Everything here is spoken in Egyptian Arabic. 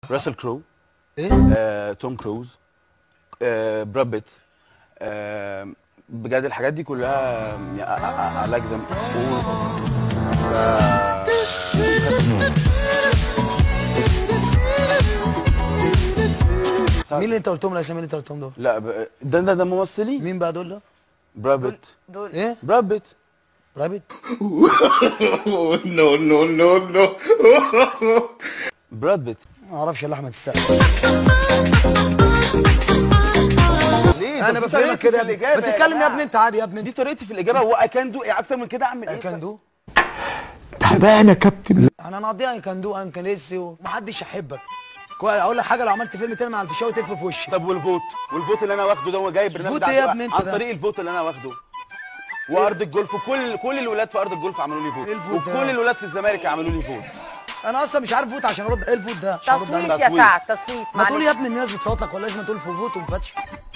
راسل كرو ايه آه، توم كروز آه، براد بيت آه، بجد الحاجات دي كلها I like them مين اللي انت قلتهم الاسامي اللي انت قلتهم دول لا ب- ده ده ده ممثلين مين بقى دول ده براد بيت دول ايه براد بيت رابط no, no, no, no. براد بيت ما اعرفش الا احمد السقا ليه انا طب دي بفهمك طريقتي كده في يا ابني الإجابة بتتكلم يا جماعة. ابني انت عادي يا ابني دي طريقتي في الاجابه هو اي كان دو اكتر من كده اعمل اي ايه كان دو تعبان يا كابتن انا نقضيها اي كان دو ان كان لسه ومحدش يحبك كويس اقول لك حاجه لو عملت فيلم تاني مع الفيشاوي تلف في وشي طب والفوت والفوت اللي انا واخده ده هو جاي برنامج الفوت ده ايه يا عن- ابني انت عن ده؟ طريق الفوت اللي انا واخده وارض الجولف كل كل الولاد في ارض الجولف عملوا لي فوت ايه الفوت ده؟ وكل الولاد في الزمالك عملوا لي فوت انا اصلا مش عارف فوت عشان ارد ايه الفوت ده عشان ارد تصويت عليك. يا تصويت. سعد تصويت ما تقول يا معلش ابني الناس بتصوت لك ولا لازم تقول في فوت ومفتش